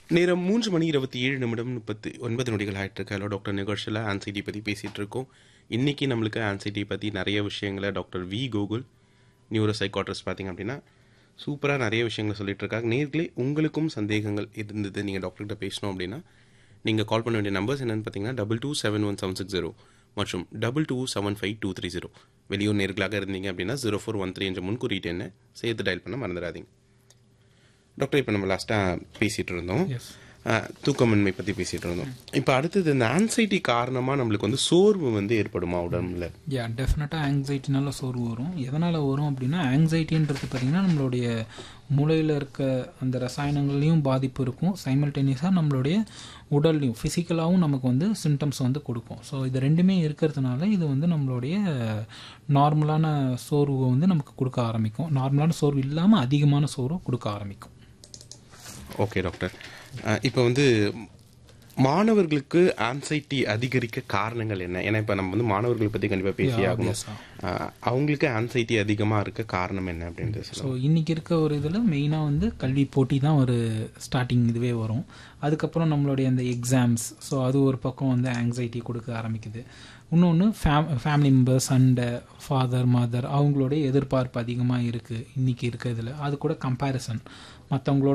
நேரம் மூன்று மணி இருபத்தி ஏழு நிமிடம் முப்பத்தி ஒன்பது நொடிகள் ஆயிட்டு இருக்கு ஹலோ டாக்டர் நிகழ்ச்சியில் ஆன்சைட்டி பற்றி பேசிகிட்டு இருக்கோம் இன்னைக்கு நம்மளுக்கு ஆன்சைட்டி பற்றி நிறைய விஷயங்களை doctor V Gokul neuro psychiatrist பார்த்தீங்க அப்படின்னா சூப்பராக நிறைய விஷயங்களை சொல்லிட்டு இருக்காங்க நேர்களே உங்களுக்கும் சந்தேகங்கள் இருந்தது நீங்கள் டாக்டர்கிட்ட பேசணும் அப்படின்னா நீங்கள் கால் பண்ண வேண்டிய நம்பர்ஸ் என்னென்னு பார்த்தீங்கன்னா double two seven one seven six zero மற்றும் double two seven five two three zero வெளியூர் நேர்களாக இருந்தீங்க அப்படின்னா ஜீரோ ஃபோர் ஒன் த்ரீ என்ற முன்குறியீட்டு என்ன சேர்த்து டயல் பண்ண மறந்துடாதீங்க டாக்டர் இப்போ நம்ம லாஸ்ட்டாக பேசிகிட்டு இருந்தோம் எஸ் அஹ், தூக்கமின்மை பற்றி பேசிகிட்டு இருந்தோம் இப்போ அடுத்தது இந்த ஆன்சைட்டி காரணமாக நம்மளுக்கு வந்து சோர்வு வந்து ஏற்படுமா உடம்புல யா டெஃபினட்டாக ஆங்ஸைட்டினால சோர்வு வரும் எதனால் வரும் அப்படின்னா ஆங்ஸைட்டின்றது பார்த்திங்கன்னா நம்மளுடைய மூளையில் இருக்க அந்த ரசாயனங்கள்லையும் பாதிப்பு இருக்கும் சைமல்டேனியஸாக நம்மளுடைய உடல்லையும் ஃபிசிக்கலாகவும் நமக்கு வந்து சிம்டம்ஸ் வந்து கொடுக்கும் ஸோ இது ரெண்டுமே இருக்கிறதுனால இது வந்து நம்மளுடைய நார்மலான சோர்வை வந்து நமக்கு கொடுக்க ஆரம்பிக்கும் நார்மலான சோர்வு இல்லாமல் அதிகமான சோர்வு கொடுக்க ஆரம்பிக்கும் ஓகே டாக்டர் அஹ், இப்போ வந்து மாணவர்களுக்கு ஆன்சைட்டி அதிகரிக்க காரணங்கள் என்ன ஏன்னா இப்போ நம்ம வந்து மாணவர்களை பற்றி கண்டிப்பாக பேசி ஆகணும் obvious-ஆ. அஹ், அவங்களுக்கு ஆன்சைட்டி அதிகமாக இருக்க காரணம் என்ன அப்படின்றது ஸோ சொல்லுங்கள் இன்றைக்கி இருக்க ஒரு இதில் மெயினாக வந்து கல்வி போட்டி தான் ஒரு ஸ்டார்டிங் இதுவே வரும் அதுக்கப்புறம் நம்மளுடைய அந்த எக்ஸாம்ஸ் ஸோ அது ஒரு பக்கம் வந்து ஆங்ஸைட்டி கொடுக்க ஆரம்பிக்குது இன்னொன்று fam family members and father mother அவங்களுடைய எதிர்பார்ப்பு அதிகமாக இருக்குது இன்றைக்கி இருக்க இதில் அது கூட கம்பேரிசன் மற்றவங்களோட